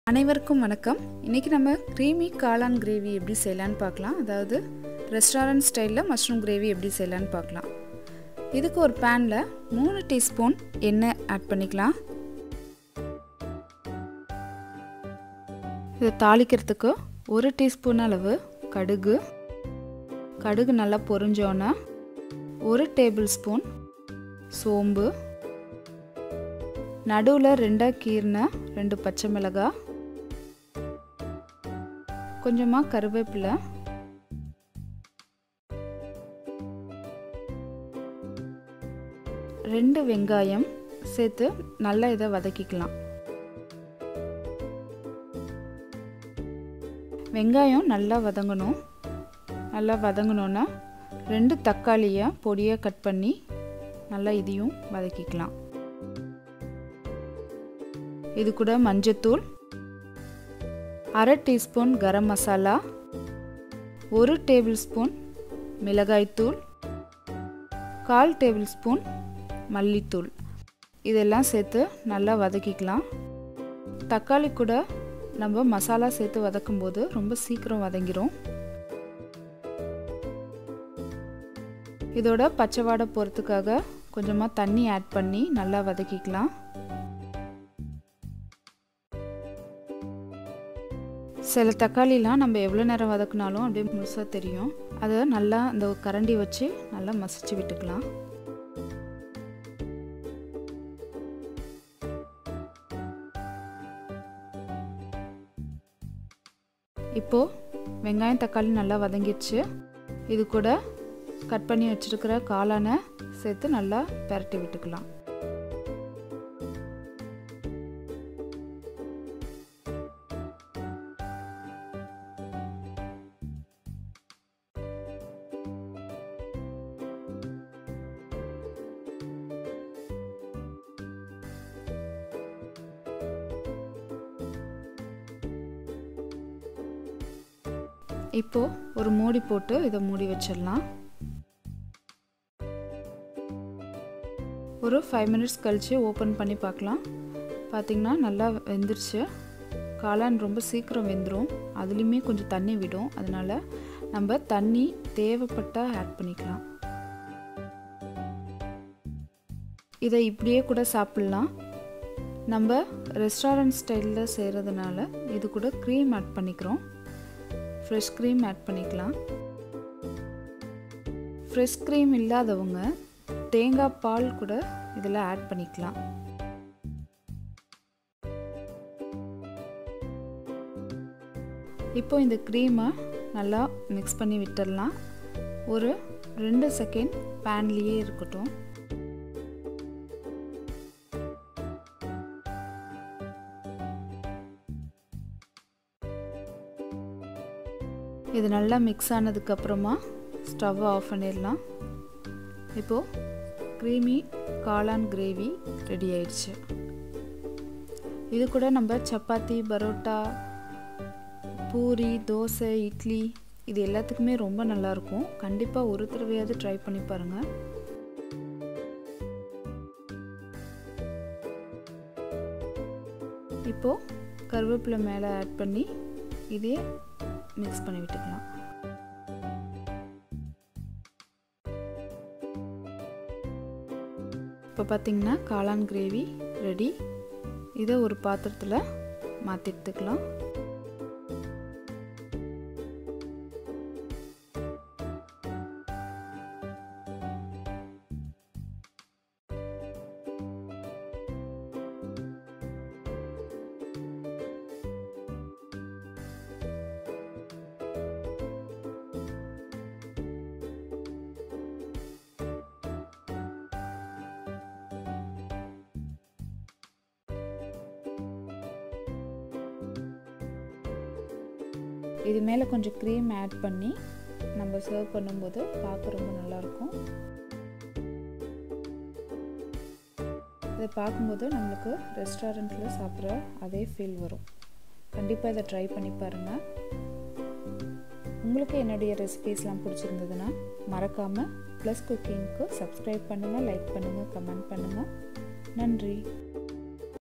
அனைவருக்கும் வணக்கம் இன்றைக்கி நம்ம க்ரீமி காளான் கிரேவி எப்படி செய்யலான்னு பார்க்கலாம் அதாவது ரெஸ்டாரண்ட் ஸ்டைலில் மஷ்ரூம் கிரேவி எப்படி செய்யலான்னு பார்க்கலாம் இதுக்கு ஒரு பேனில் மூணு டீஸ்பூன் எண்ணெய் ஆட் பண்ணிக்கலாம் இதை தாளிக்கிறதுக்கு ஒரு டீஸ்பூன் அளவு கடுகு கடுகு நல்லா பொரிஞ்சோன்னே ஒரு டேபிள் ஸ்பூன் சோம்பு நடுவில் ரெண்டாக கீர்ன ரெண்டு பச்சை மிளகாய் கொஞ்சமாக கருவேப்பிலை ரெண்டு வெங்காயம் சேர்த்து நல்லா இதை வதக்கிக்கலாம் வெங்காயம் நல்லா வதங்கணும் நல்லா வதங்கணுன்னா ரெண்டு தக்காளியை பொடியாக கட் பண்ணி நல்லா இதையும் வதக்கிக்கலாம் இது கூட மஞ்சத்தூள் அரை டீஸ்பூன் கரம் மசாலா ஒரு டேபிள் ஸ்பூன் மிளகாய்த்தூள் கால் டேபிள் ஸ்பூன் மல்லித்தூள் இதெல்லாம் சேர்த்து நல்லா வதக்கிக்கலாம் தக்காளி கூட நம்ம மசாலா சேர்த்து வதக்கும்போது ரொம்ப சீக்கிரம் வதங்கிரும் இதோட பச்சை வாடை போகிறதுக்காக கொஞ்சமாக தண்ணி ஆட் பண்ணி நல்லா வதக்கிக்கலாம் சில தக்காளிலாம் நம்ம எவ்வளோ நேரம் வதக்குனாலும் அப்படியே முழுசாக தெரியும் அதை நல்லா அந்த கரண்டி வச்சு நல்லா மசிச்சு விட்டுக்கலாம் இப்போது வெங்காயம் தக்காளி நல்லா வதங்கிடுச்சு இது கூட கட் பண்ணி வச்சுருக்கிற காளானை சேர்த்து நல்லா பெரட்டி விட்டுக்கலாம் இப்போது ஒரு மூடி போட்டு இதை மூடி வச்சிடலாம் ஒரு ஃபைவ் மினிட்ஸ் கழித்து ஓப்பன் பண்ணி பார்க்கலாம் பார்த்திங்கன்னா நல்லா வெந்துருச்சு காளான் ரொம்ப சீக்கிரம் வெந்துடும் அதுலேயுமே கொஞ்சம் தண்ணி விடும் அதனால் நம்ம தண்ணி தேவைப்பட்டால் ஆட் பண்ணிக்கலாம் இதை இப்படியே கூட சாப்பிட்லாம் நம்ம ரெஸ்டாரண்ட் ஸ்டைலில் செய்கிறதுனால இது கூட க்ரீம் ஆட் பண்ணிக்கிறோம் ஃப்ரெஷ் க்ரீம் ஆட் பண்ணிக்கலாம் ஃப்ரெஷ் க்ரீம் இல்லாதவங்க தேங்காய் பால் கூட இதில் ஆட் பண்ணிக்கலாம் இப்போ இந்த க்ரீமை நல்லா மிக்ஸ் பண்ணி விட்டுடலாம் ஒரு ரெண்டு செகண்ட் பேன்லேயே இருக்கட்டும் இது நல்லா மிக்ஸ் ஆனதுக்கப்புறமா ஸ்டவ் ஆஃப் பண்ணிடலாம் இப்போது க்ரீமி காளான் கிரேவி ரெடி ஆயிடுச்சு இது கூட நம்ம சப்பாத்தி பரோட்டா பூரி தோசை இட்லி இது எல்லாத்துக்குமே ரொம்ப நல்லாயிருக்கும் கண்டிப்பாக ஒரு தடவையாவது ட்ரை பண்ணி பாருங்கள் இப்போது கருவேப்பிலை மேலே ஆட் பண்ணி இதே மிக்ஸ் பண்ணி விட்டுக்கலாம் இப்போ பார்த்திங்கன்னா காளான் கிரேவி ரெடி இதை ஒரு பாத்திரத்தில் மாற்றி எடுத்துக்கலாம் இது மேலே கொஞ்சம் க்ரீம் ஆட் பண்ணி நம்ம சர்வ் பண்ணும்போது பார்க்க ரொம்ப நல்லாயிருக்கும் இதை பார்க்கும்போது நம்மளுக்கு ரெஸ்டாரண்ட்டில் சாப்பிட்ற அதே ஃபீல் வரும் கண்டிப்பாக இதை ட்ரை பண்ணி பாருங்கள் உங்களுக்கு என்னுடைய ரெசிபீஸ்லாம் பிடிச்சிருந்ததுன்னா மறக்காமல் ப்ளஸ் குக்கிங்க்கு சப்ஸ்கிரைப் பண்ணுங்கள் லைக் பண்ணுங்கள் கமெண்ட் பண்ணுங்கள் நன்றி